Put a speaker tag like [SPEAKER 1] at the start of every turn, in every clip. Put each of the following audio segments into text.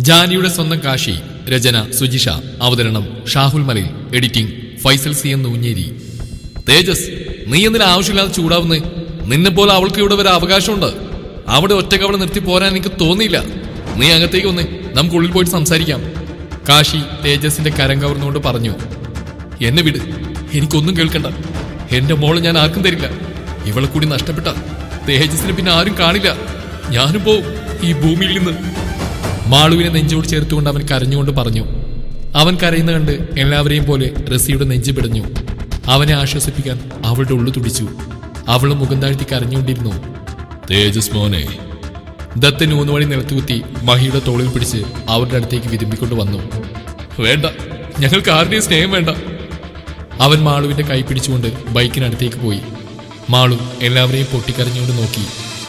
[SPEAKER 1] ജാനിയുടെ സ്വന്തം കാശി രചന സുജിഷ അവതരണം Shahul Malayil editing Faisal C M Noonhery Thejas നീ എന്തിനാ ആവശ്യമില്ലാതെ ചൂടാവുന്നേ നിന്നെ പോലെ അവൾക്ക് ഇവിടെ വരെ അവകാശമുണ്ട് അവിടെ ഒറ്റക്ക് അവിടെ നിർത്തി പോരാൻ എനിക്ക് തോന്നിയില്ല നീ അകത്തേക്ക് വന്നേ നമുക്ക് ഉള്ളിൽ പോയിട്ട് സംസാരിക്കാം കാശി തേജസിന്റെ കരം കവർന്നുകൊണ്ട് പറഞ്ഞു എന്നെ വിട് എനിക്കൊന്നും കേൾക്കണ്ട എന്റെ മോള് ഞാൻ ആർക്കും തരില്ല ഇവളെ കൂടി നഷ്ടപ്പെട്ട തേജസിന് പിന്നെ ആരും കാണില്ല ഞാനും പോവും ഈ ഭൂമിയിൽ നിന്ന് മാളുവിനെ നെഞ്ചോട് ചേർത്തുകൊണ്ട് അവൻ കരഞ്ഞുകൊണ്ട് പറഞ്ഞു അവൻ കരയുന്ന കണ്ട് എല്ലാവരെയും പോലെ റസിയുടെ നെഞ്ച് പിടഞ്ഞു അവനെ ആശ്വസിപ്പിക്കാൻ അവളുടെ ഉള്ളു തുടിച്ചു അവൾ മുഖം താഴ്ത്തി കരഞ്ഞുകൊണ്ടിരുന്നു തേജസ് മോനെ ദത്തൻ ഊന്നുവഴി നിലത്തുകുത്തി മഹിയുടെ തോളിൽ പിടിച്ച് അവരുടെ അടുത്തേക്ക് വിരുമ്പിക്കൊണ്ട് വന്നു വേണ്ട ഞങ്ങൾക്ക് ആരുടെയും സ്നേഹം വേണ്ട അവൻ മാളുവിന്റെ കൈ പിടിച്ചുകൊണ്ട് ബൈക്കിനടുത്തേക്ക് പോയി മാളു എല്ലാവരെയും പൊട്ടിക്കരഞ്ഞുകൊണ്ട് നോക്കി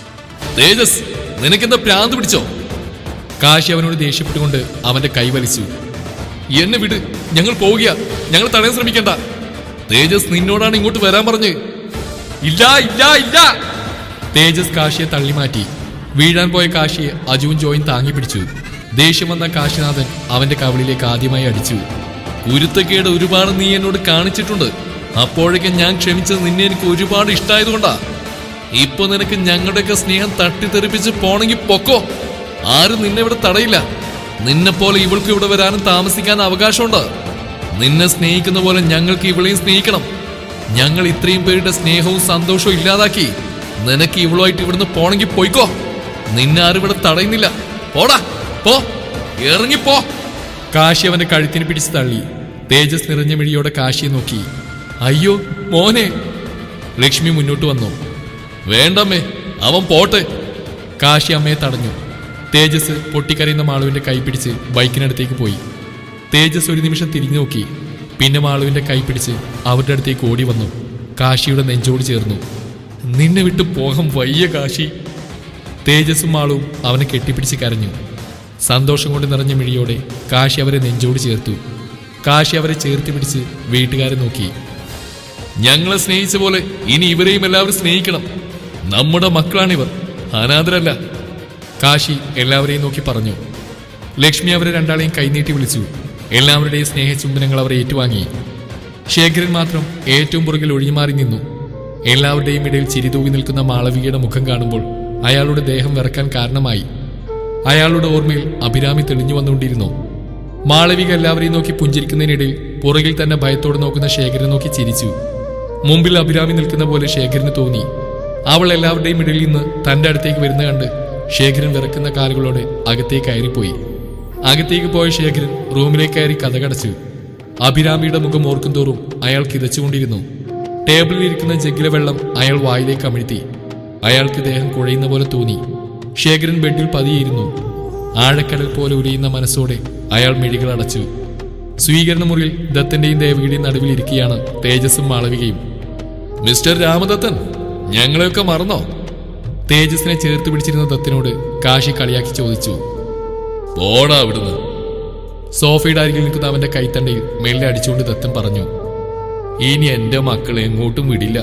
[SPEAKER 1] തേജസ് നിനക്കെന്താ പ്രാന്ത് പിടിച്ചോ കാശി അവനോട് ദേഷ്യപ്പെട്ടുകൊണ്ട് അവന്റെ കൈ വലിച്ചു എന്നെ വിട് ഞങ്ങൾ പോവുക ഞങ്ങൾ തടയാൻ ശ്രമിക്കണ്ട തേജസ് നിന്നോടാണ് ഇങ്ങോട്ട് വരാൻ പറഞ്ഞ് ഇല്ല ഇല്ല ഇല്ല തേജസ് കാശിയെ തള്ളി മാറ്റി വീഴാൻ പോയ കാശിയെ അജുവും ജോയും താങ്ങി പിടിച്ചു ദേഷ്യം വന്ന കാശിനാഥൻ അവന്റെ കവിളിലേക്ക് ആദ്യമായി അടിച്ചു കുരുത്തക്കേട് ഒരുപാട് നീ എന്നോട് കാണിച്ചിട്ടുണ്ട് അപ്പോഴേക്കും ഞാൻ ക്ഷമിച്ചത് നിന്നെ എനിക്ക് ഒരുപാട് ഇഷ്ടമായതുകൊണ്ടാ ഇപ്പൊ നിനക്ക് ഞങ്ങളുടെയൊക്കെ സ്നേഹം തട്ടിത്തെറിപ്പിച്ച് പോണെങ്കിൽ പൊക്കോ ആരും നിന്നെ ഇവിടെ തടയില്ല നിന്നെ പോലെ ഇവൾക്ക് ഇവിടെ വരാനും താമസിക്കാൻ അവകാശമുണ്ട് നിന്നെ സ്നേഹിക്കുന്ന പോലെ ഞങ്ങൾക്ക് ഇവളെയും സ്നേഹിക്കണം ഞങ്ങൾ ഇത്രയും പേരുടെ സ്നേഹവും സന്തോഷവും ഇല്ലാതാക്കി നിനക്ക് ഇവളുമായിട്ട് ഇവിടുന്ന് പോണെങ്കിൽ പോയിക്കോ നിന്നെ ആരും ഇവിടെ തടയുന്നില്ല പോടാ പോ ഇറങ്ങിപ്പോ കാശി അവന്റെ കഴുത്തിന് പിടിച്ച് തള്ളി തേജസ് നിറഞ്ഞ മിഴിയോടെ കാശിയെ നോക്കി അയ്യോ മോനെ ലക്ഷ്മി മുന്നോട്ട് വന്നു വേണ്ടമ്മേ അവൻ പോട്ടെ കാശി അമ്മയെ തടഞ്ഞു തേജസ് പൊട്ടിക്കരയുന്ന മാളുവിന്റെ കൈ പിടിച്ച് ബൈക്കിനടുത്തേക്ക് പോയി തേജസ് ഒരു നിമിഷം തിരിഞ്ഞു നോക്കി പിന്നെ മാളുവിന്റെ കൈ പിടിച്ച് അവരുടെ അടുത്തേക്ക് ഓടി വന്നു കാശിയുടെ നെഞ്ചോട് ചേർന്നു നിന്നെ വിട്ട് പോകാൻ വയ്യ കാശി തേജസ്സും മാളുവും അവനെ കെട്ടിപ്പിടിച്ച് കരഞ്ഞു സന്തോഷം കൊണ്ട് നിറഞ്ഞ മിഴിയോടെ കാശി അവരെ നെഞ്ചോട് ചേർത്തു കാശി അവരെ ചേർത്ത് പിടിച്ച് വീട്ടുകാരെ നോക്കി ഞങ്ങളെ സ്നേഹിച്ച പോലെ ഇനി ഇവരെയും എല്ലാവരും സ്നേഹിക്കണം നമ്മുടെ മക്കളാണിവർ അനാഥരല്ല കാശി എല്ലാവരെയും നോക്കി പറഞ്ഞു ലക്ഷ്മി അവരെ രണ്ടാളെയും കൈനീട്ടി വിളിച്ചു എല്ലാവരുടെയും സ്നേഹചുംബനങ്ങൾ അവർ ഏറ്റുവാങ്ങി ശേഖരൻ മാത്രം ഏറ്റവും പുറകിൽ ഒഴിഞ്ഞുമാറി നിന്നു എല്ലാവരുടെയും ഇടയിൽ ചിരിതൂവി നിൽക്കുന്ന മാളവികയുടെ മുഖം കാണുമ്പോൾ അയാളുടെ ദേഹം വിറക്കാൻ കാരണമായി അയാളുടെ ഓർമ്മയിൽ അഭിരാമി തെളിഞ്ഞു വന്നുകൊണ്ടിരുന്നു മാളവിക എല്ലാവരെയും നോക്കി പുഞ്ചിരിക്കുന്നതിനിടയിൽ പുറകിൽ തന്നെ ഭയത്തോടെ നോക്കുന്ന ശേഖരനെ നോക്കി ചിരിച്ചു മുമ്പിൽ അഭിരാമി നിൽക്കുന്ന പോലെ ശേഖരന് തോന്നി അവൾ എല്ലാവരുടെയും ഇടയിൽ നിന്ന് തന്റെ അടുത്തേക്ക് വരുന്ന കണ്ട് ശേഖരൻ വിറക്കുന്ന കാലുകളോടെ അകത്തേക്ക് കയറിപ്പോയി അകത്തേക്ക് പോയ ശേഖരൻ റൂമിലേക്ക് കയറി കഥകടച്ചു അഭിരാമിയുടെ മുഖം ഓർക്കും തോറും അയാൾ കിതച്ചുകൊണ്ടിരുന്നു ടേബിളിൽ ഇരിക്കുന്ന ജഗ്ഗിലെ വെള്ളം അയാൾ വായിലേക്ക് അമിഴ്ത്തി അയാൾക്ക് ദേഹം കുഴയുന്ന പോലെ തോന്നി ശേഖരൻ ബെഡിൽ പതിയിരുന്നു ആഴക്കടൽ പോലെ ഉരിയുന്ന മനസ്സോടെ അയാൾ മിഴികൾ അടച്ചു സ്വീകരണ മുറിയിൽ ദത്തന്റെയും ദേവകിയുടെയും നടുവിൽ ഇരിക്കുകയാണ് തേജസ്സും മാളവികയും മിസ്റ്റർ രാമദത്തൻ ഞങ്ങളെയൊക്കെ മറന്നോ തേജസിനെ ചേർത്ത് പിടിച്ചിരുന്ന ദത്തനോട് കാശി കളിയാക്കി ചോദിച്ചു പോടാ അവിടുന്ന് സോഫയുടെ അരികിൽ നിൽക്കുന്ന അവന്റെ കൈത്തണ്ടയിൽ മെല്ലെ അടിച്ചുകൊണ്ട് ദത്തൻ പറഞ്ഞു ഇനി എന്റെ മക്കളെ എങ്ങോട്ടും വിടില്ല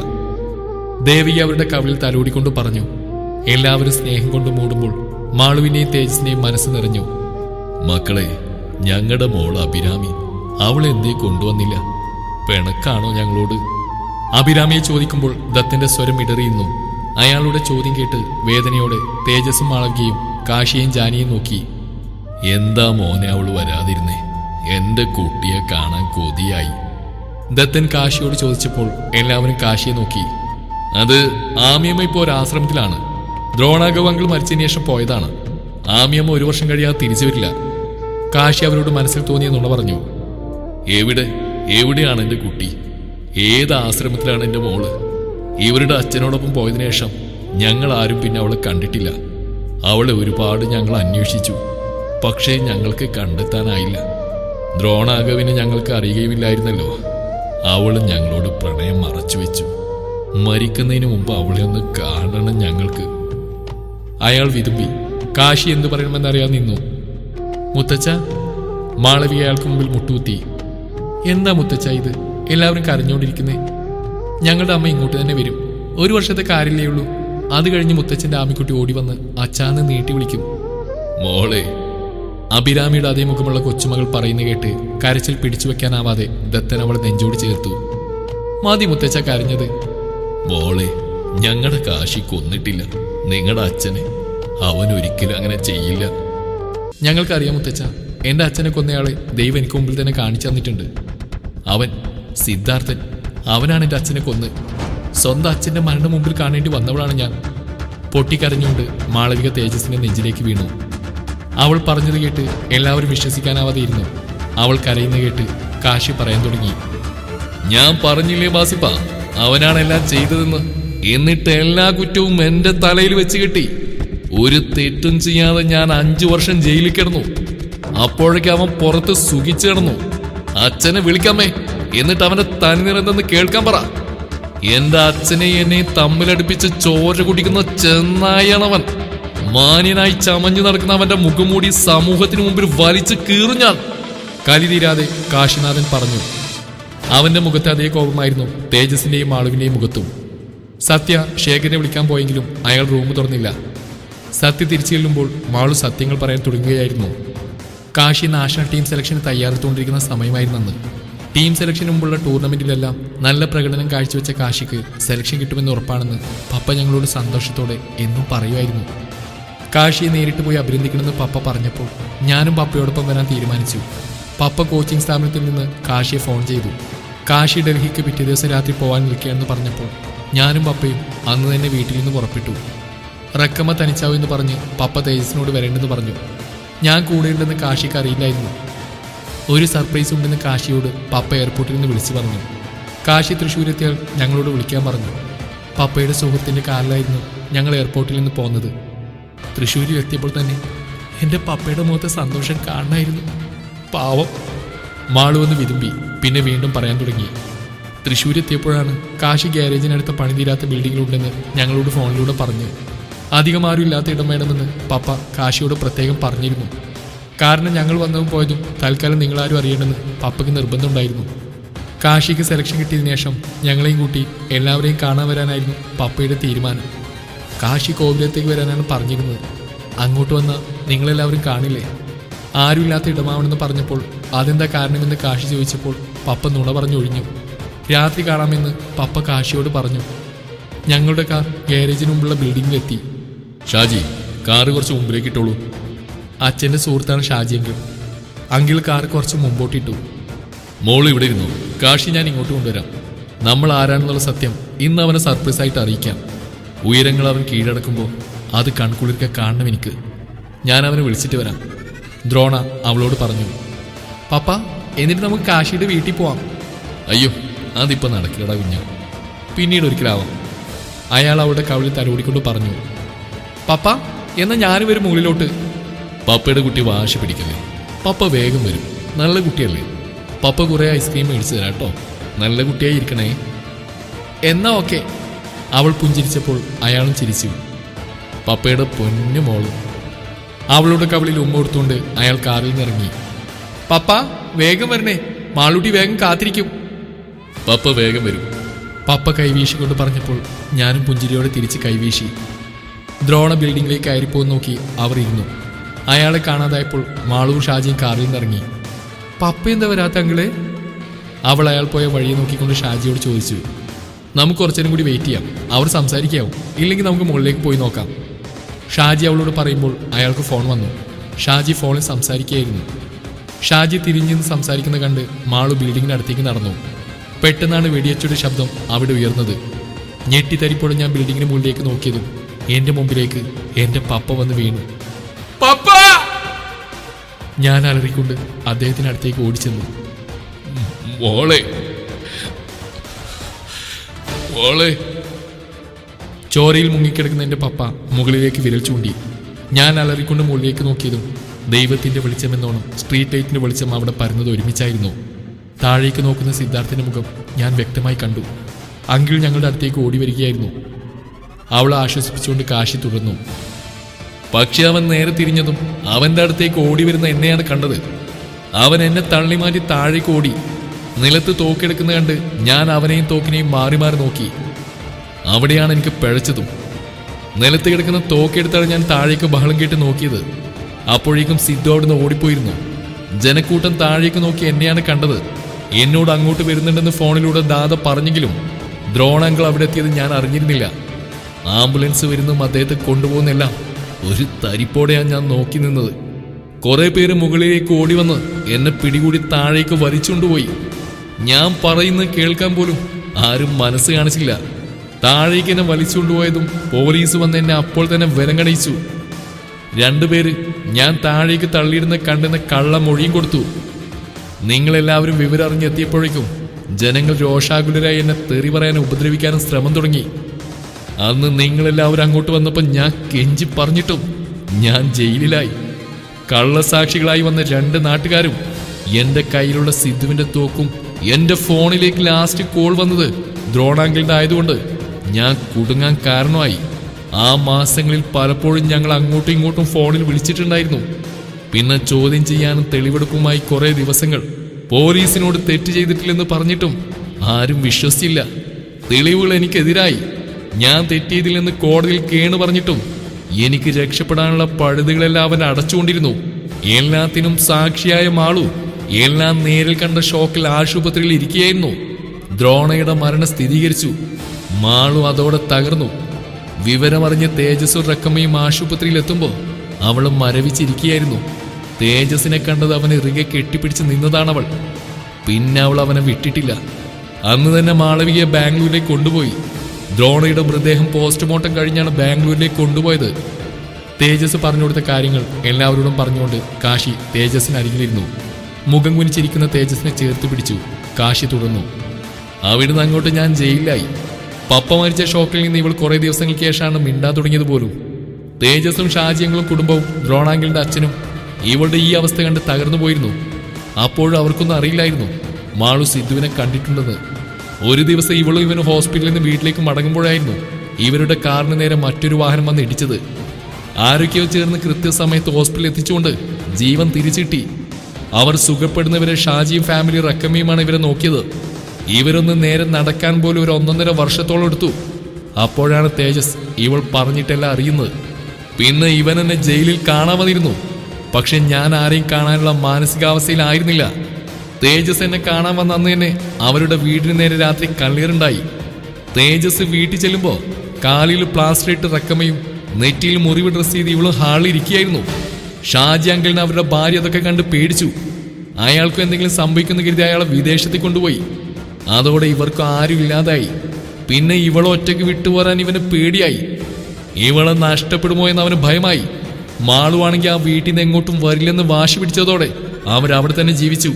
[SPEAKER 1] ദേവിക അവരുടെ കവിളിൽ തലോടിക്കൊണ്ട് പറഞ്ഞു എല്ലാവരും സ്നേഹം കൊണ്ട് മൂടുമ്പോൾ മാളുവിനെയും തേജസിനെയും മനസ്സ് നിറഞ്ഞു മക്കളെ ഞങ്ങളുടെ മോൾ അഭിരാമി അവൾ എന്തേ കൊണ്ടുവന്നില്ല പിണക്കാണോ ഞങ്ങളോട് അഭിരാമിയെ ചോദിക്കുമ്പോൾ ദത്തന്റെ സ്വരം ഇടറിയുന്നു അയാളുടെ ചോദ്യം കേട്ട് വേദനയോടെ തേജസ്സും മാളവികയും കാശിയും ജാനിയും നോക്കി എന്താ മോനെ അവൾ വരാതിരുന്നേ എന്റെ കുട്ടിയെ കാണാൻ കൊതിയായി ദത്തൻ കാശിയോട് ചോദിച്ചപ്പോൾ എല്ലാവരും കാശിയെ നോക്കി അത് ആമിയമ്മ ഇപ്പോൾ ഒരു ആശ്രമത്തിലാണ് ദ്രോണാഗവങ്ങൾ മരിച്ചതിന് ശേഷം പോയതാണ് ആമിയമ്മ ഒരു വർഷം കഴിയാതെ തിരിച്ചു വരില്ല കാശി അവരോട് മനസ്സിൽ തോന്നിയ നുണ പറഞ്ഞു എവിടെ എവിടെയാണ് എൻ്റെ കുട്ടി ഏത് ആശ്രമത്തിലാണ് എൻ്റെ മോള് ഇവരുടെ അച്ഛനോടൊപ്പം പോയതിനു ശേഷം ഞങ്ങൾ ആരും പിന്നെ അവളെ കണ്ടിട്ടില്ല അവളെ ഒരുപാട് ഞങ്ങൾ അന്വേഷിച്ചു പക്ഷേ ഞങ്ങൾക്ക് കണ്ടെത്താനായില്ല ദ്രോണാഗവിനെ ഞങ്ങൾക്ക് അറിയുകയുമില്ലായിരുന്നല്ലോ അവൾ ഞങ്ങളോട് പ്രണയം മറച്ചു വെച്ചു മരിക്കുന്നതിന് മുമ്പ് അവളെ ഒന്ന് കാണണം ഞങ്ങൾക്ക് അയാൾ വിതുമ്പി കാശി എന്തു പറയണമെന്നറിയാൻ നിന്നു മുത്തച്ഛ മാളവിക അയാൾക്ക് മുമ്പിൽ മുട്ടുകുത്തി എന്താ മുത്തച്ഛ ഇത് എല്ലാവരും കരഞ്ഞുകൊണ്ടിരിക്കുന്നേ ഞങ്ങളുടെ അമ്മ ഇങ്ങോട്ട് തന്നെ വരും ഒരു വർഷത്തെ കാര്യമില്ലേ ഉള്ളൂ അത് കഴിഞ്ഞ് മുത്തച്ഛന്റെ ആമിക്കുട്ടി ഓടി വന്ന് അച്ചാന്ന് നീട്ടി വിളിക്കും മോളെ അഭിരാമിയുടെ അതേ മുഖമുള്ള കൊച്ചുമകൾ പറയുന്ന കേട്ട് കരച്ചിൽ പിടിച്ചു വെക്കാനാവാതെ ദത്തൻ അവളെ നെഞ്ചോട് ചേർത്തു മതി മുത്തച്ഛ കരഞ്ഞത് മോളെ ഞങ്ങളുടെ കാശി കൊന്നിട്ടില്ല നിങ്ങളുടെ അച്ഛനെ അവൻ ഒരിക്കലും അങ്ങനെ ചെയ്യില്ല ഞങ്ങൾക്കറിയാം മുത്തച്ഛ എന്റെ അച്ഛനെ കൊന്നയാളെ ദൈവം എനിക്ക് മുമ്പിൽ തന്നെ കാണിച്ചു തന്നിട്ടുണ്ട് അവൻ സിദ്ധാർത്ഥൻ അവനാണ് എൻ്റെ അച്ഛനെ കൊന്ന് സ്വന്തം അച്ഛൻ്റെ മരണം മുമ്പിൽ കാണേണ്ടി വന്നവളാണ് ഞാൻ പൊട്ടിക്കരഞ്ഞുകൊണ്ട് മാളവിക തേജസിന്റെ നെഞ്ചിലേക്ക് വീണു അവൾ പറഞ്ഞത് കേട്ട് എല്ലാവരും വിശ്വസിക്കാനാവാതെ ഇരുന്നു അവൾ കരയുന്ന കേട്ട് കാശി പറയാൻ തുടങ്ങി ഞാൻ പറഞ്ഞില്ലേ ബാസിപ്പ അവനാണ് എല്ലാം ചെയ്തതെന്ന് എന്നിട്ട് എല്ലാ കുറ്റവും എന്റെ തലയിൽ വെച്ച് കിട്ടി ഒരു തെറ്റും ചെയ്യാതെ ഞാൻ അഞ്ചു വർഷം ജയിലിൽ കിടന്നു അപ്പോഴേക്ക് അവൻ പുറത്ത് സുഖിച്ചു കിടന്നു അച്ഛനെ വിളിക്കാമേ എന്നിട്ട് അവന്റെ തനി നിറന്തെന്ന് കേൾക്കാൻ പറ എന്റെ അച്ഛനെ എന്നെ തമ്മിലടുപ്പിച്ച് ചോര കുടിക്കുന്ന ചെന്നായാണവൻ മാന്യനായി ചമഞ്ഞു നടക്കുന്ന അവന്റെ മുഖംമൂടി സമൂഹത്തിന് മുമ്പിൽ വലിച്ചു കീറും ഞാൻ കലി തീരാതെ കാശിനാഥൻ പറഞ്ഞു അവന്റെ മുഖത്ത് അതേ കോപമായിരുന്നു തേജസിന്റെയും മാളുവിന്റെയും മുഖത്തും സത്യ ശേഖരനെ വിളിക്കാൻ പോയെങ്കിലും അയാൾ റൂം തുറന്നില്ല സത്യ തിരിച്ചു ചെല്ലുമ്പോൾ മാളു സത്യങ്ങൾ പറയാൻ തുടങ്ങുകയായിരുന്നു കാശി നാഷണൽ ടീം സെലക്ഷന് തയ്യാറെടുത്തുകൊണ്ടിരിക്കുന്ന സമയമായിരുന്നു അന്ന് ടീം സെലക്ഷന് മുമ്പുള്ള ടൂർണമെന്റിലെല്ലാം നല്ല പ്രകടനം കാഴ്ചവെച്ച കാശിക്ക് സെലക്ഷൻ കിട്ടുമെന്ന് ഉറപ്പാണെന്ന് പപ്പ ഞങ്ങളോട് സന്തോഷത്തോടെ എന്നും പറയുമായിരുന്നു കാശിയെ നേരിട്ട് പോയി അഭിനന്ദിക്കണമെന്ന് പപ്പ പറഞ്ഞപ്പോൾ ഞാനും പപ്പയോടൊപ്പം വരാൻ തീരുമാനിച്ചു പപ്പ കോച്ചിങ് സ്ഥാപനത്തിൽ നിന്ന് കാശിയെ ഫോൺ ചെയ്തു കാശി ഡൽഹിക്ക് പിറ്റേ ദിവസം രാത്രി പോകാൻ നിൽക്കുകയാണെന്ന് പറഞ്ഞപ്പോൾ ഞാനും പപ്പയും അന്ന് തന്നെ വീട്ടിൽ നിന്ന് പുറപ്പെട്ടു റക്കമ്മ തനിച്ചാവും എന്ന് പറഞ്ഞ് പപ്പ തേജസിനോട് വരേണ്ടെന്ന് പറഞ്ഞു ഞാൻ കൂടെയുണ്ടെന്ന് കാശിക്ക് അറിയില്ലായിരുന്നു ഒരു സർപ്രൈസ് ഉണ്ടെന്ന് കാശിയോട് പപ്പ എയർപോർട്ടിൽ നിന്ന് വിളിച്ചു പറഞ്ഞു കാശി തൃശ്ശൂരെത്തിയാൽ ഞങ്ങളോട് വിളിക്കാൻ പറഞ്ഞു പപ്പയുടെ സുഹൃത്തിൻ്റെ കാറിലായിരുന്നു ഞങ്ങൾ എയർപോർട്ടിൽ നിന്ന് പോന്നത് തൃശ്ശൂരിൽ എത്തിയപ്പോൾ തന്നെ എൻ്റെ പപ്പയുടെ മുഖത്തെ സന്തോഷം കാണണമായിരുന്നു പാവം മാളു വന്ന് വിതുമ്പി പിന്നെ വീണ്ടും പറയാൻ തുടങ്ങി തൃശ്ശൂർ എത്തിയപ്പോഴാണ് കാശി ഗ്യാരേജിനടുത്ത പണി തീരാത്ത ബിൽഡിങ്ങിലുണ്ടെന്ന് ഞങ്ങളോട് ഫോണിലൂടെ പറഞ്ഞു അധികം ആരും ഇല്ലാത്ത ഇടം വേണമെന്ന് പപ്പ കാശിയോട് പ്രത്യേകം പറഞ്ഞിരുന്നു കാരണം ഞങ്ങൾ വന്നതും പോയതും തൽക്കാലം നിങ്ങളാരും അറിയണമെന്ന് പപ്പയ്ക്ക് നിർബന്ധമുണ്ടായിരുന്നു കാശിക്ക് സെലക്ഷൻ കിട്ടിയതിനു ശേഷം ഞങ്ങളെയും കൂട്ടി എല്ലാവരെയും കാണാൻ വരാനായിരുന്നു പപ്പയുടെ തീരുമാനം കാശി കോവിലത്തേക്ക് വരാനാണ് പറഞ്ഞിരുന്നത് അങ്ങോട്ട് വന്നാൽ നിങ്ങളെല്ലാവരും കാണില്ലേ ആരുമില്ലാത്ത ഇടമാവണമെന്ന് പറഞ്ഞപ്പോൾ അതെന്താ കാരണമെന്ന് കാശി ചോദിച്ചപ്പോൾ പപ്പ നുണ പറഞ്ഞൊഴിഞ്ഞു രാത്രി കാണാമെന്ന് പപ്പ കാശിയോട് പറഞ്ഞു ഞങ്ങളുടെ കാർ ഗാരേജിന് മുമ്പുള്ള ബിൽഡിങ്ങിലെത്തി ഷാജി കാറ് കുറച്ച് മുമ്പിലേക്ക് ഇട്ടോളൂ അച്ഛൻ്റെ സുഹൃത്താണ് ഷാജി അങ്കിൾ അങ്കിൾ കാർ കുറച്ച് മുമ്പോട്ടിട്ടു മോള് ഇവിടെ ഇരുന്നു കാശി ഞാൻ ഇങ്ങോട്ട് കൊണ്ടുവരാം നമ്മൾ ആരാണെന്നുള്ള സത്യം ഇന്ന് അവനെ സർപ്രൈസ് ആയിട്ട് അറിയിക്കാം ഉയരങ്ങൾ അവൻ കീഴടക്കുമ്പോൾ അത് കൺകുളിർക്കെ കാണണം എനിക്ക് ഞാൻ അവനെ വിളിച്ചിട്ട് വരാം ദ്രോണ അവളോട് പറഞ്ഞു പപ്പ എന്നിട്ട് നമുക്ക് കാശിയുടെ വീട്ടിൽ പോവാം അയ്യോ അതിപ്പോ നടക്കില്ലടാ കുഞ്ഞ പിന്നീട് ഒരിക്കലാവാം അയാൾ അവളുടെ കവിളിൽ തലോടിക്കൊണ്ട് പറഞ്ഞു പപ്പ എന്നാ ഞാനും വരും മുകളിലോട്ട് പപ്പയുടെ കുട്ടി വാശി പിടിക്കല്ലേ പപ്പ വേഗം വരും നല്ല കുട്ടിയല്ലേ പപ്പ കുറെ ഐസ്ക്രീം മേടിച്ചു തരാം കേട്ടോ നല്ല കുട്ടിയായി ഇരിക്കണേ എന്നാ ഓക്കെ അവൾ പുഞ്ചിരിച്ചപ്പോൾ അയാളും ചിരിച്ചു പപ്പയുടെ പൊന്നു മോള് അവളുടെ കവിളിൽ ഉമ്മ കൊടുത്തുകൊണ്ട് അയാൾ കാറിൽ നിന്ന് ഇറങ്ങി പപ്പ വേഗം വരണേ മാളൂട്ടി വേഗം കാത്തിരിക്കും പപ്പ വേഗം വരും പപ്പ കൈവീശിക്കൊണ്ട് പറഞ്ഞപ്പോൾ ഞാനും പുഞ്ചിരിയോടെ തിരിച്ച് കൈവീശി ദ്രോണ ബിൽഡിങ്ങിലേക്ക് കയറിപ്പോയി നോക്കി അവർ ഇരുന്നു അയാളെ കാണാതായപ്പോൾ മാളൂർ ഷാജിയും കാറിൽ നിന്ന് ഇറങ്ങി പപ്പ എന്താ വരാത്ത അങ്കിളെ അവൾ അയാൾ പോയ വഴിയെ നോക്കിക്കൊണ്ട് ഷാജിയോട് ചോദിച്ചു നമുക്ക് കുറച്ചേരം കൂടി വെയിറ്റ് ചെയ്യാം അവർ സംസാരിക്കാവും ഇല്ലെങ്കിൽ നമുക്ക് മുകളിലേക്ക് പോയി നോക്കാം ഷാജി അവളോട് പറയുമ്പോൾ അയാൾക്ക് ഫോൺ വന്നു ഷാജി ഫോണിൽ സംസാരിക്കുകയായിരുന്നു ഷാജി തിരിഞ്ഞിന്ന് സംസാരിക്കുന്ന കണ്ട് മാളു ബിൽഡിങ്ങിന് അടുത്തേക്ക് നടന്നു പെട്ടെന്നാണ് വെടിയച്ചയുടെ ശബ്ദം അവിടെ ഉയർന്നത് ഞെട്ടിത്തരിപ്പോടെ ഞാൻ ബിൽഡിങ്ങിന് മുകളിലേക്ക് നോക്കിയതും എന്റെ മുമ്പിലേക്ക് എന്റെ പപ്പ വന്ന് വീണു പപ്പ ഞാൻ അലറിക്കൊണ്ട് അദ്ദേഹത്തിന് അടുത്തേക്ക് ഓടിച്ചെന്നു മോളെ മോളെ ചോരയിൽ മുങ്ങിക്കിടക്കുന്ന എന്റെ പപ്പ മുകളിലേക്ക് വിരൽ ചൂണ്ടി ഞാൻ അലറിക്കൊണ്ട് മുകളിലേക്ക് നോക്കിയതും ദൈവത്തിന്റെ വെളിച്ചമെന്നോണം സ്ട്രീറ്റ് ലൈറ്റിന്റെ വെളിച്ചം അവിടെ പരന്നത് ഒരുമിച്ചായിരുന്നു താഴേക്ക് നോക്കുന്ന സിദ്ധാർത്ഥിന്റെ മുഖം ഞാൻ വ്യക്തമായി കണ്ടു അങ്കിൾ ഞങ്ങളുടെ അടുത്തേക്ക് ഓടി വരികയായിരുന്നു അവളെ ആശ്വസിപ്പിച്ചുകൊണ്ട് കാശി തുടർന്നു പക്ഷെ അവൻ നേരെ തിരിഞ്ഞതും അവന്റെ അടുത്തേക്ക് ഓടി വരുന്ന എന്നെയാണ് കണ്ടത് അവൻ എന്നെ തള്ളി മാറ്റി താഴേക്ക് ഓടി നിലത്ത് തോക്കെടുക്കുന്ന കണ്ട് ഞാൻ അവനെയും തോക്കിനെയും മാറി മാറി നോക്കി അവിടെയാണ് എനിക്ക് പിഴച്ചതും നിലത്ത് കിടക്കുന്ന തോക്കെടുത്താണ് ഞാൻ താഴേക്ക് ബഹളം കേട്ട് നോക്കിയത് അപ്പോഴേക്കും സിദ്ധു അവിടുന്ന് ഓടിപ്പോയിരുന്നു ജനക്കൂട്ടം താഴേക്ക് നോക്കി എന്നെയാണ് കണ്ടത് എന്നോട് അങ്ങോട്ട് വരുന്നുണ്ടെന്ന് ഫോണിലൂടെ ദാദ പറഞ്ഞെങ്കിലും ദ്രോണാങ്കിൾ അവിടെ എത്തിയത് ഞാൻ അറിഞ്ഞിരുന്നില്ല ആംബുലൻസ് വരുന്നതും അദ്ദേഹത്തെ കൊണ്ടുപോകുന്നെല്ലാം ഒരു തരിപ്പോടെയാണ് ഞാൻ നോക്കി നിന്നത് കുറെ പേര് മുകളിലേക്ക് ഓടി വന്ന് എന്നെ പിടികൂടി താഴേക്ക് വലിച്ചുകൊണ്ടുപോയി ഞാൻ പറയുന്നത് കേൾക്കാൻ പോലും ആരും മനസ്സ് കാണിച്ചില്ല താഴേക്ക് എന്നെ വലിച്ചുകൊണ്ടുപോയതും പോലീസ് വന്ന് എന്നെ അപ്പോൾ തന്നെ വിലങ്ങണിച്ചു രണ്ടുപേര് ഞാൻ താഴേക്ക് തള്ളിയിരുന്ന കണ്ടെന്ന് കള്ള മൊഴിയും കൊടുത്തു നിങ്ങളെല്ലാവരും വിവരം അറിഞ്ഞെത്തിയപ്പോഴേക്കും ജനങ്ങൾ രോഷാകുലരായി എന്നെ തെറി പറയാനും ഉപദ്രവിക്കാനും ശ്രമം തുടങ്ങി അന്ന് നിങ്ങളെല്ലാവരും അങ്ങോട്ട് വന്നപ്പോൾ ഞാൻ കെഞ്ചി പറഞ്ഞിട്ടും ഞാൻ ജയിലിലായി കള്ളസാക്ഷികളായി വന്ന രണ്ട് നാട്ടുകാരും എന്റെ കയ്യിലുള്ള സിദ്ധുവിന്റെ തോക്കും എന്റെ ഫോണിലേക്ക് ലാസ്റ്റ് കോൾ വന്നത് ദ്രോണാങ്കിളുടെ ആയതുകൊണ്ട് ഞാൻ കുടുങ്ങാൻ കാരണമായി ആ മാസങ്ങളിൽ പലപ്പോഴും ഞങ്ങൾ അങ്ങോട്ടും ഇങ്ങോട്ടും ഫോണിൽ വിളിച്ചിട്ടുണ്ടായിരുന്നു പിന്നെ ചോദ്യം ചെയ്യാനും തെളിവെടുപ്പുമായി കുറെ ദിവസങ്ങൾ പോലീസിനോട് തെറ്റ് ചെയ്തിട്ടില്ലെന്ന് പറഞ്ഞിട്ടും ആരും വിശ്വസിച്ചില്ല തെളിവുകൾ എനിക്കെതിരായി ഞാൻ തെറ്റിയതില്ലെന്ന് കോടതിയിൽ കേണു പറഞ്ഞിട്ടും എനിക്ക് രക്ഷപ്പെടാനുള്ള പഴുതുകളെല്ലാം അവൻ അടച്ചുകൊണ്ടിരുന്നു എല്ലാത്തിനും സാക്ഷിയായ മാളു എല്ലാം നേരിൽ കണ്ട ഷോക്കിൽ ആശുപത്രിയിൽ ഇരിക്കുകയായിരുന്നു ദ്രോണയുടെ മരണം സ്ഥിരീകരിച്ചു മാളു അതോടെ തകർന്നു വിവരമറിഞ്ഞ് തേജസ്സും റക്കമ്മയും ആശുപത്രിയിൽ എത്തുമ്പോൾ അവൾ മരവിച്ചിരിക്കുകയായിരുന്നു തേജസിനെ കണ്ടത് അവൻ ഇറുകെ കെട്ടിപ്പിടിച്ച് നിന്നതാണവൾ പിന്നെ അവൾ അവനെ വിട്ടിട്ടില്ല അന്ന് തന്നെ മാളവികയെ ബാംഗ്ലൂരിലേക്ക് കൊണ്ടുപോയി ദ്രോണയുടെ മൃതദേഹം പോസ്റ്റ്മോർട്ടം കഴിഞ്ഞാണ് ബാംഗ്ലൂരിലേക്ക് കൊണ്ടുപോയത് തേജസ് പറഞ്ഞു കൊടുത്ത കാര്യങ്ങൾ എല്ലാവരോടും പറഞ്ഞുകൊണ്ട് കാശി തേജസിന് അരികിലിരുന്നു മുഖം കുനിച്ചിരിക്കുന്ന തേജസിനെ ചേർത്ത് പിടിച്ചു കാശി തുടർന്നു അവിടുന്ന് അങ്ങോട്ട് ഞാൻ ജയിലിലായി പപ്പ മരിച്ച ഷോക്കിൽ നിന്ന് ഇവൾ കുറെ ദിവസങ്ങൾക്ക് ശേഷമാണ് മിണ്ടാൻ തുടങ്ങിയത് പോലും തേജസും ഷാജിയങ്ങളും കുടുംബവും ദ്രോണാങ്കിളിന്റെ അച്ഛനും ഇവളുടെ ഈ അവസ്ഥ കണ്ട് തകർന്നു പോയിരുന്നു അപ്പോഴും അവർക്കൊന്നും അറിയില്ലായിരുന്നു മാളു സിദ്ധുവിനെ കണ്ടിട്ടുണ്ടെന്ന് ഒരു ദിവസം ഇവളും ഇവന് ഹോസ്പിറ്റലിൽ നിന്ന് വീട്ടിലേക്ക് മടങ്ങുമ്പോഴായിരുന്നു ഇവരുടെ കാറിന് നേരെ മറ്റൊരു വാഹനം വന്ന് ഇടിച്ചത് ആരൊക്കെയോ ചേർന്ന് കൃത്യസമയത്ത് ഹോസ്പിറ്റലിൽ എത്തിച്ചുകൊണ്ട് ജീവൻ തിരിച്ചിട്ടി അവർ സുഖപ്പെടുന്നവരെ ഷാജിയും ഫാമിലി റക്കമ്മയുമാണ് ഇവരെ നോക്കിയത് ഇവരൊന്ന് നേരെ നടക്കാൻ പോലും ഒരു ഒന്നൊന്നര വർഷത്തോളം എടുത്തു അപ്പോഴാണ് തേജസ് ഇവൾ പറഞ്ഞിട്ടെല്ലാം അറിയുന്നത് പിന്നെ ഇവൻ എന്നെ ജയിലിൽ കാണാൻ വന്നിരുന്നു പക്ഷെ ഞാൻ ആരെയും കാണാനുള്ള മാനസികാവസ്ഥയിലായിരുന്നില്ല തേജസ് എന്നെ കാണാൻ വന്ന അന്ന് തന്നെ അവരുടെ വീടിന് നേരെ രാത്രി കണ്ണീറുണ്ടായി തേജസ് വീട്ടിൽ ചെല്ലുമ്പോ കാലിൽ പ്ലാസ്റ്റർ ഇട്ട് റക്കമയും നെറ്റിയിൽ മുറിവ് ഡ്രസ് ചെയ്ത് ഇവളും ഹാളിൽ ഇരിക്കുകയായിരുന്നു ഷാജി അങ്കിളിന് അവരുടെ ഭാര്യ അതൊക്കെ കണ്ട് പേടിച്ചു അയാൾക്കും എന്തെങ്കിലും സംഭവിക്കുന്ന കരുതി അയാളെ വിദേശത്തേക്ക് കൊണ്ടുപോയി അതോടെ ഇവർക്ക് ആരും ഇല്ലാതായി പിന്നെ ഇവളെ ഒറ്റയ്ക്ക് വിട്ടുപോരാൻ ഇവന് പേടിയായി ഇവളെ നഷ്ടപ്പെടുമോ എന്ന് അവന് ഭയമായി മാളുവാണെങ്കിൽ ആ വീട്ടിൽ നിന്ന് എങ്ങോട്ടും വരില്ലെന്ന് വാശി പിടിച്ചതോടെ അവരവിടെ തന്നെ ജീവിച്ചു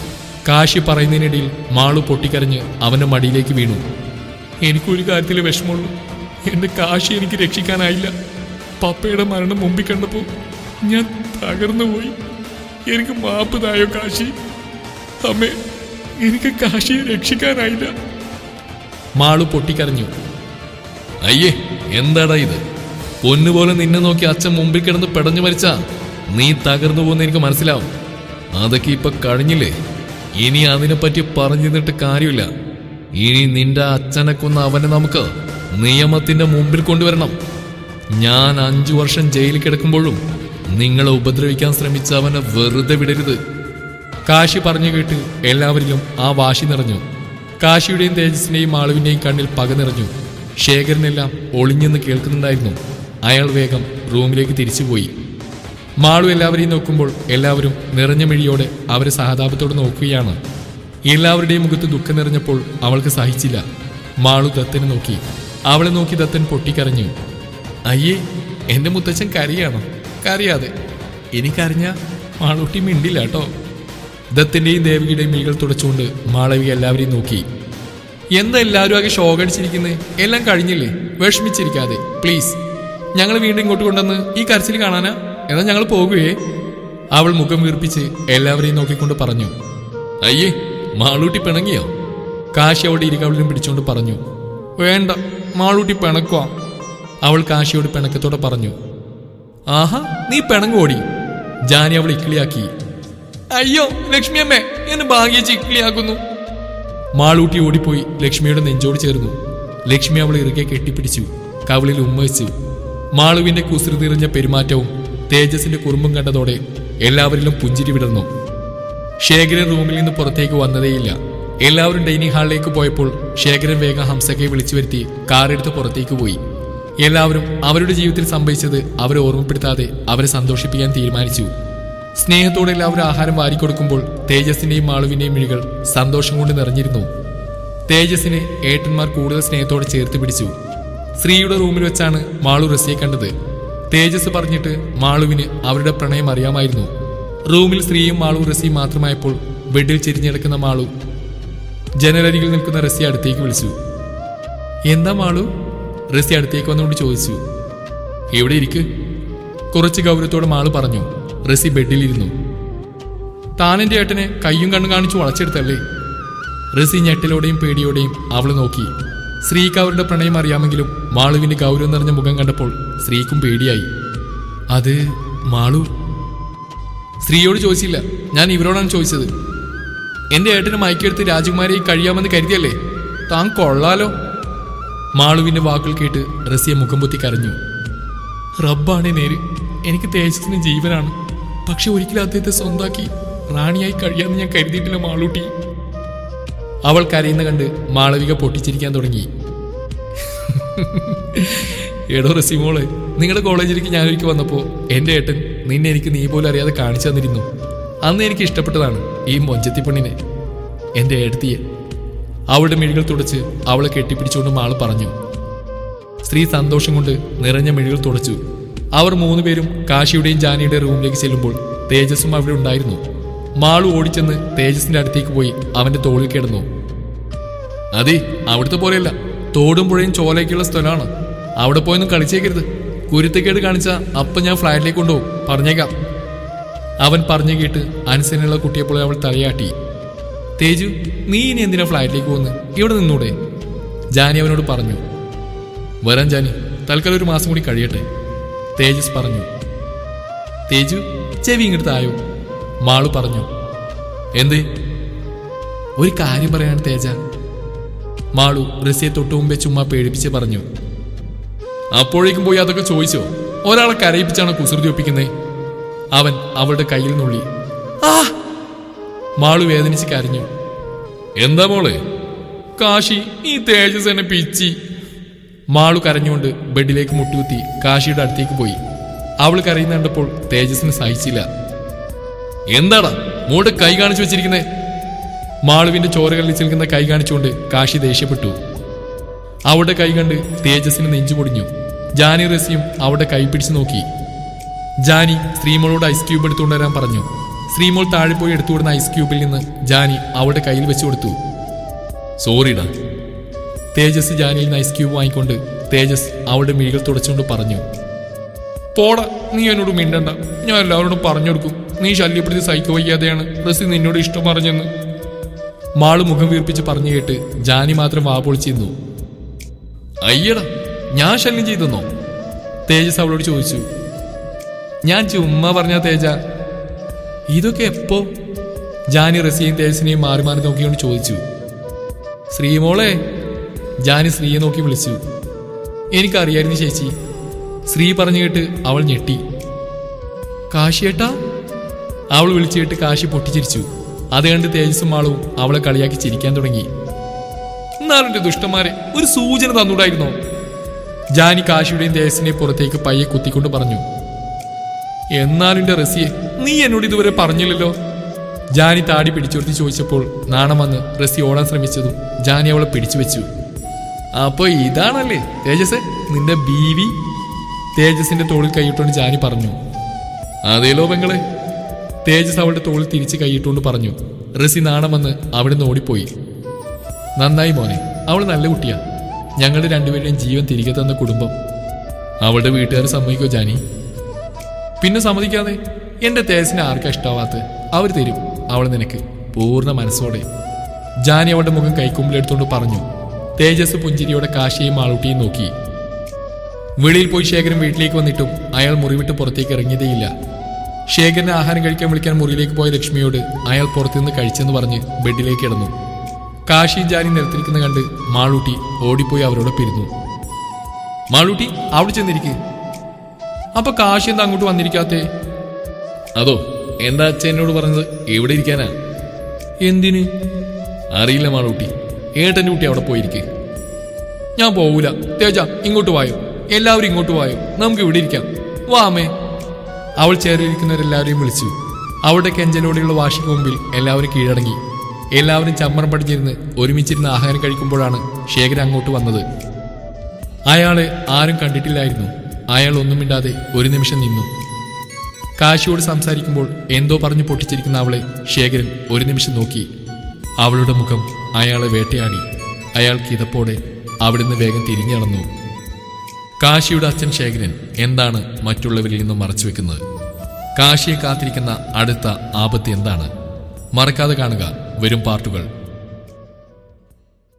[SPEAKER 1] കാശി പറയുന്നതിനിടയിൽ മാളു പൊട്ടിക്കരഞ്ഞ് അവന്റെ മടിയിലേക്ക് വീണു എനിക്കൊരു കാര്യത്തിൽ വിഷമമുള്ളൂ എന്റെ കാശി എനിക്ക് രക്ഷിക്കാനായില്ല പപ്പയുടെ മരണം മുമ്പിൽ കണ്ടപ്പോൾ ഞാൻ തകർന്നു പോയി എനിക്ക് മാപ്പ് തായോ കാശി അമ്മേ എനിക്ക് കാശിയെ രക്ഷിക്കാനായില്ല മാളു പൊട്ടിക്കരഞ്ഞു അയ്യേ എന്താടാ ഇത് പൊന്നുപോലെ നിന്നെ നോക്കി അച്ഛൻ മുമ്പിൽ കിടന്ന് പെടഞ്ഞു മരിച്ചാ നീ തകർന്നു പോകുന്ന എനിക്ക് മനസ്സിലാവും അതൊക്കെ ഇപ്പൊ കഴിഞ്ഞില്ലേ ഇനി അതിനെപ്പറ്റി പറഞ്ഞു നിന്നിട്ട് കാര്യമില്ല ഇനി നിന്റെ അച്ഛനെ കൊന്ന അവനെ നമുക്ക് നിയമത്തിന്റെ മുമ്പിൽ കൊണ്ടുവരണം ഞാൻ അഞ്ചു വർഷം ജയിലിൽ കിടക്കുമ്പോഴും നിങ്ങളെ ഉപദ്രവിക്കാൻ ശ്രമിച്ച അവനെ വെറുതെ വിടരുത് കാശി പറഞ്ഞു കേട്ട് എല്ലാവരിലും ആ വാശി നിറഞ്ഞു കാശിയുടെയും തേജസിന്റെയും മാളുവിന്റെയും കണ്ണിൽ പക നിറഞ്ഞു ശേഖരനെല്ലാം ഒളിഞ്ഞെന്ന് കേൾക്കുന്നുണ്ടായിരുന്നു അയാൾ വേഗം റൂമിലേക്ക് തിരിച്ചുപോയി മാളു എല്ലാവരെയും നോക്കുമ്പോൾ എല്ലാവരും നിറഞ്ഞ മിഴിയോടെ അവരെ സഹതാപത്തോടെ നോക്കുകയാണ് എല്ലാവരുടെയും മുഖത്ത് ദുഃഖം നിറഞ്ഞപ്പോൾ അവൾക്ക് സഹിച്ചില്ല മാളു ദത്തനെ നോക്കി അവളെ നോക്കി ദത്തൻ പൊട്ടിക്കരഞ്ഞു അയ്യേ എന്റെ മുത്തച്ഛൻ കരയാണോ കരയാതെ എനിക്കറിഞ്ഞ മാളൂട്ടി മിണ്ടില്ല കേട്ടോ ദത്തിന്റെയും ദേവികയുടെയും മിഴികൾ തുടച്ചുകൊണ്ട് മാളവിക എല്ലാവരെയും നോക്കി എന്താ എല്ലാവരും ആകെ ഷോക്ക് അടിച്ചിരിക്കുന്നത് എല്ലാം കഴിഞ്ഞില്ലേ വിഷമിച്ചിരിക്കാതെ പ്ലീസ് ഞങ്ങൾ വീണ്ടും ഇങ്ങോട്ട് കൊണ്ടുവന്ന് ഈ കരച്ചിൽ കാണാനാ എന്നാൽ ഞങ്ങൾ പോകുകയെ അവൾ മുഖം വീർപ്പിച്ച് എല്ലാവരെയും നോക്കിക്കൊണ്ട് പറഞ്ഞു അയ്യേ മാളൂട്ടി പിണങ്ങിയോ കാശി അവളുടെ ഇരുകവളിലും പിടിച്ചുകൊണ്ട് പറഞ്ഞു വേണ്ട മാളൂട്ടി പിണക്കുവാ അവൾ കാശിയോട് പിണക്കത്തോടെ പറഞ്ഞു ആഹാ നീ പിണങ്ങോടി ജാനി അവൾ ഇക്കിളിയാക്കി അയ്യോ ലക്ഷ്മി അമ്മേ എന്നെ ഭാഗ്യ ചിക്കിളിയാക്കുന്നു മാളൂട്ടി ഓടിപ്പോയി ലക്ഷ്മിയുടെ നെഞ്ചോട് ചേർന്നു ലക്ഷ്മി അവളെ ഇറുകെ കെട്ടിപ്പിടിച്ചു കവിളിൽ ഉമ്മ വെച്ചു മാളുവിന്റെ കുസൃതി നിറഞ്ഞ പെരുമാറ്റവും തേജസിന്റെ കുറുമ്പും കണ്ടതോടെ എല്ലാവരിലും പുഞ്ചിരി വിടർന്നു ശേഖരൻ റൂമിൽ നിന്ന് പുറത്തേക്ക് വന്നതേയില്ല എല്ലാവരും ഡൈനിങ് ഹാളിലേക്ക് പോയപ്പോൾ ശേഖരൻ വേഗം ഹംസക്കയെ വിളിച്ചു വരുത്തി കാറെടുത്ത് പുറത്തേക്ക് പോയി എല്ലാവരും അവരുടെ ജീവിതത്തിൽ സംഭവിച്ചത് അവരെ ഓർമ്മപ്പെടുത്താതെ അവരെ സന്തോഷിപ്പിക്കാൻ തീരുമാനിച്ചു സ്നേഹത്തോടെ എല്ലാവരും ആഹാരം വാരിക്കൊടുക്കുമ്പോൾ തേജസിന്റെയും മാളുവിന്റെയും മിഴികൾ സന്തോഷം കൊണ്ട് നിറഞ്ഞിരുന്നു തേജസിനെ ഏട്ടന്മാർ കൂടുതൽ സ്നേഹത്തോടെ ചേർത്ത് പിടിച്ചു ശ്രീയുടെ റൂമിൽ വെച്ചാണ് മാളു റസിയെ കണ്ടത് തേജസ് പറഞ്ഞിട്ട് മാളുവിന് അവരുടെ പ്രണയം അറിയാമായിരുന്നു റൂമിൽ സ്ത്രീയും മാളു റസിയും മാത്രമായപ്പോൾ ബെഡിൽ ചെരിഞ്ഞിടക്കുന്ന മാളു ജനലരികിൽ നിൽക്കുന്ന റസി അടുത്തേക്ക് വിളിച്ചു എന്താ മാളു റസി അടുത്തേക്ക് വന്നുകൊണ്ട് ചോദിച്ചു എവിടെ ഇരിക്ക് കുറച്ച് ഗൗരവത്തോടെ മാളു പറഞ്ഞു റസി ബെഡിലിരുന്നു താനെന്റെ ഏട്ടനെ കയ്യും കണ്ണും കാണിച്ചു വളച്ചെടുത്തല്ലേ റസി ഞെട്ടലോടെയും പേടിയോടെയും അവളെ നോക്കി സ്ത്രീക്ക് അവരുടെ പ്രണയം അറിയാമെങ്കിലും മാളുവിന്റെ ഗൗരവം നിറഞ്ഞ മുഖം കണ്ടപ്പോൾ സ്ത്രീക്കും പേടിയായി അത് മാളു സ്ത്രീയോട് ചോദിച്ചില്ല ഞാൻ ഇവരോടാണ് ചോദിച്ചത് എന്റെ ഏട്ടന് മയക്കെടുത്ത് രാജകുമാരിയെ കഴിയാമെന്ന് കരുതിയല്ലേ താൻ കൊള്ളാലോ മാളുവിന്റെ വാക്കുകൾ കേട്ട് റസിയ മുഖം പൊത്തി കരഞ്ഞു റബ്ബാണേ നേര് എനിക്ക് തേജസ്സിന് ജീവനാണ് പക്ഷെ ഒരിക്കലും അദ്ദേഹത്തെ സ്വന്താക്കി റാണിയായി കഴിയാമെന്ന് ഞാൻ കരുതിയിട്ടില്ല മാളൂട്ടി അവൾ കരയുന്ന കണ്ട് മാളവിക പൊട്ടിച്ചിരിക്കാൻ തുടങ്ങി എടോ റസിമോള് നിങ്ങളുടെ കോളേജിലേക്ക് ഞാനൊരിക്കൽ വന്നപ്പോൾ എൻ്റെ ഏട്ടൻ നിന്നെ എനിക്ക് നീ പോലും അറിയാതെ കാണിച്ചു തന്നിരുന്നു അന്ന് എനിക്ക് ഇഷ്ടപ്പെട്ടതാണ് ഈ മൊഞ്ചത്തി പെണ്ണിനെ എൻ്റെ ഏടത്തിയെ അവളുടെ മിഴികൾ തുടച്ച് അവളെ കെട്ടിപ്പിടിച്ചുകൊണ്ട് മാള് പറഞ്ഞു സ്ത്രീ സന്തോഷം കൊണ്ട് നിറഞ്ഞ മിഴികൾ തുടച്ചു അവർ മൂന്നുപേരും കാശിയുടെയും ജാനിയുടെ റൂമിലേക്ക് ചെല്ലുമ്പോൾ തേജസ്സും അവിടെ ഉണ്ടായിരുന്നു മാളു ഓടിച്ചെന്ന് തേജസിന്റെ അടുത്തേക്ക് പോയി അവന്റെ തോളിൽ കിടന്നു അതെ അവിടുത്തെ പോലെയല്ല തോടും പുഴയും ചോലയ്ക്കുള്ള സ്ഥലമാണ് അവിടെ പോയൊന്നും കളിച്ചേക്കരുത് കുരുത്തക്കേട് കാണിച്ച അപ്പൊ ഞാൻ ഫ്ലാറ്റിലേക്ക് കൊണ്ടുപോകും പറഞ്ഞേക്കാം അവൻ പറഞ്ഞു കേട്ട് അനുസരണയുള്ള കുട്ടിയെപ്പോലെ അവൾ തലയാട്ടി തേജു നീ ഇനി എന്തിനാ ഫ്ലാറ്റിലേക്ക് പോകുന്നു ഇവിടെ നിന്നൂടെ ജാനി അവനോട് പറഞ്ഞു വരാൻ ജാനി തൽക്കാലം ഒരു മാസം കൂടി കഴിയട്ടെ തേജസ് പറഞ്ഞു തേജു ചെവി ഇങ്ങോട്ട് തായോ മാളു പറഞ്ഞു എന്തേ ഒരു കാര്യം പറയാണ് തേജ മാളു റസിയെ തൊട്ടു മുമ്പേ ചുമ്മാ പേടിപ്പിച്ച് പറഞ്ഞു അപ്പോഴേക്കും പോയി അതൊക്കെ ചോദിച്ചോ ഒരാളെ കരയിപ്പിച്ചാണ് കുസൃതി ഒപ്പിക്കുന്നേ അവൻ അവളുടെ കയ്യിൽ നുള്ളി ആ മാളു വേദനിച്ച് കരഞ്ഞു എന്താ മോളെ കാശി ഈ തേജസ് എന്നെ പിച്ചി മാളു കരഞ്ഞുകൊണ്ട് ബെഡിലേക്ക് മുട്ടുകുത്തി കാശിയുടെ അടുത്തേക്ക് പോയി അവൾ കരയുന്ന കണ്ടപ്പോൾ തേജസിന് സഹിച്ചില്ല എന്താടാ മോളുടെ കൈ കാണിച്ചു വെച്ചിരിക്കുന്നേ മാളുവിന്റെ ചോരകളിൽ ചിൽക്കുന്ന കൈ കാണിച്ചുകൊണ്ട് കാശി ദേഷ്യപ്പെട്ടു അവളുടെ കൈ കണ്ട് തേജസിന് നെഞ്ചു പൊടിഞ്ഞു ജാനി റസിയും അവളുടെ കൈ പിടിച്ചു നോക്കി ജാനി ശ്രീമോളോട് ഐസ് ക്യൂബ് എടുത്തുകൊണ്ട് വരാൻ പറഞ്ഞു ശ്രീമോൾ താഴെ പോയി എടുത്തുകൊടുന്ന ഐസ് ക്യൂബിൽ നിന്ന് ജാനി അവളുടെ കയ്യിൽ വെച്ചു കൊടുത്തു സോറിടാ തേജസ് ജാനിയിൽ നിന്ന് ഐസ് ക്യൂബ് വാങ്ങിക്കൊണ്ട് തേജസ് അവളുടെ മിഴികൾ തുടച്ചുകൊണ്ട് പറഞ്ഞു പോടാ നീ എന്നോട് മിണ്ടണ്ട ഞാൻ എല്ലാവരോടും പറഞ്ഞു കൊടുക്കും നീ ശല്യപ്പെടുത്തി സൈക്കോ വയ്യാതെയാണ് റസി നിന്നോട് ഇഷ്ടം പറഞ്ഞെന്ന് മാള് മുഖം വീർപ്പിച്ച് പറഞ്ഞു കേട്ട് ജാനി മാത്രം വാ പൊളിച്ചിരുന്നു അയ്യടാ ഞാൻ ശല്യം ചെയ്തെന്നോ തേജസ് അവളോട് ചോദിച്ചു ഞാൻ ചുമ്മാ പറഞ്ഞ തേജ ഇതൊക്കെ എപ്പോ ജാനി റസിയെയും തേജസിനെയും മാറി മാറി നോക്കിക്കൊണ്ട് ചോദിച്ചു ശ്രീമോളെ ജാനി ശ്രീയെ നോക്കി വിളിച്ചു എനിക്കറിയായിരുന്നു ചേച്ചി ശ്രീ പറഞ്ഞു കേട്ട് അവൾ ഞെട്ടി കാശിയേട്ടാ അവൾ വിളിച്ചു കേട്ട് കാശി പൊട്ടിച്ചിരിച്ചു അത് കണ്ട് തേജസ്സും മാളവും അവളെ കളിയാക്കി ചിരിക്കാൻ തുടങ്ങി എന്നാലും ദുഷ്ടന്മാരെ ഒരു സൂചന തന്നൂടായിരുന്നോ ജാനി കാശിയുടെയും തേജസിനെ പുറത്തേക്ക് പയ്യെ കുത്തിക്കൊണ്ട് പറഞ്ഞു എന്നാലും എന്റെ റസിയെ നീ എന്നോട് ഇതുവരെ പറഞ്ഞില്ലല്ലോ ജാനി താടി പിടിച്ചുകൊടുത്ത് ചോദിച്ചപ്പോൾ നാണം വന്ന് റസി ഓടാൻ ശ്രമിച്ചതും ജാനി അവളെ പിടിച്ചു വെച്ചു അപ്പൊ ഇതാണല്ലേ തേജസ് നിന്റെ ബീവി തേജസിന്റെ തോളിൽ കൈയിട്ടുകൊണ്ട് ജാനി പറഞ്ഞു അതേലോ പെങ്ങളെ തേജസ് അവളുടെ തോളിൽ തിരിച്ച് കൈയിട്ടുകൊണ്ട് പറഞ്ഞു റസി നാണം വന്ന് അവിടെ നിന്ന് ഓടിപ്പോയി നന്നായി മോനെ അവൾ നല്ല കുട്ടിയാ ഞങ്ങളുടെ രണ്ടുപേരുടെയും ജീവൻ തിരികെ തന്ന കുടുംബം അവളുടെ വീട്ടുകാർ സമ്മതിക്കോ ജാനി പിന്നെ സമ്മതിക്കാതെ എന്റെ തേജസിനെ ആർക്കാ ഇഷ്ടാവാത്ത അവർ തരും അവൾ നിനക്ക് പൂർണ്ണ മനസ്സോടെ ജാനി അവളുടെ മുഖം കൈക്കുമ്പിലെടുത്തുകൊണ്ട് പറഞ്ഞു തേജസ് പുഞ്ചിരിയോടെ കാശിയെയും ആളൂട്ടിയും നോക്കി വെളിയിൽ പോയി ശേഖരൻ വീട്ടിലേക്ക് വന്നിട്ടും അയാൾ മുറിവിട്ട് പുറത്തേക്ക് ഇറങ്ങിയതേയില്ല ശേഖരനെ ആഹാരം കഴിക്കാൻ വിളിക്കാൻ മുറിയിലേക്ക് പോയ ലക്ഷ്മിയോട് അയാൾ പുറത്തുനിന്ന് കഴിച്ചെന്ന് പറഞ്ഞ് ബെഡിലേക്ക് കിടന്നു കാശിയും ജാനി നിലത്തിരിക്കുന്ന കണ്ട് മാളൂട്ടി ഓടിപ്പോയി അവരോട് പിരിഞ്ഞു മാളൂട്ടി അവിടെ ചെന്നിരിക്ക് അപ്പൊ കാശി എന്താ അങ്ങോട്ട് വന്നിരിക്കാത്തേ അതോ എന്താ അച്ഛൻ എന്നോട് പറഞ്ഞത് എവിടെ ഇരിക്കാനാ എന്തിന് അറിയില്ല മാളൂട്ടി ഏട്ടൻ്റെ കുട്ടി അവിടെ പോയിരിക്കെ ഞാൻ പോവൂല തേജ ഇങ്ങോട്ട് വായോ എല്ലാവരും ഇങ്ങോട്ട് വായോ നമുക്ക് ഇവിടെ ഇരിക്കാം വാ അമ്മേ അവൾ ചേർന്നിരിക്കുന്നവരെല്ലാവരെയും വിളിച്ചു അവളുടെ കെഞ്ചലോടെയുള്ള വാശിക്ക് മുമ്പിൽ എല്ലാവരും കീഴടങ്ങി എല്ലാവരും ചമ്മറം പടിഞ്ഞിരുന്ന് ഒരുമിച്ചിരുന്ന് ആഹാരം കഴിക്കുമ്പോഴാണ് ശേഖരൻ അങ്ങോട്ട് വന്നത് അയാളെ ആരും കണ്ടിട്ടില്ലായിരുന്നു അയാൾ ഒന്നും മിണ്ടാതെ ഒരു നിമിഷം നിന്നു കാശിയോട് സംസാരിക്കുമ്പോൾ എന്തോ പറഞ്ഞു പൊട്ടിച്ചിരിക്കുന്ന അവളെ ശേഖരൻ ഒരു നിമിഷം നോക്കി അവളുടെ മുഖം അയാളെ വേട്ടയാടി അയാൾ കിതപ്പോടെ അവിടുന്ന് വേഗം തിരിഞ്ഞു നടന്നു കാശിയുടെ അച്ഛൻ ശേഖരൻ എന്താണ് മറ്റുള്ളവരിൽ നിന്നും മറച്ചു വെക്കുന്നത് കാശിയെ കാത്തിരിക്കുന്ന അടുത്ത ആപത്ത് എന്താണ് മറക്കാതെ കാണുക വരും പാർട്ടുകൾ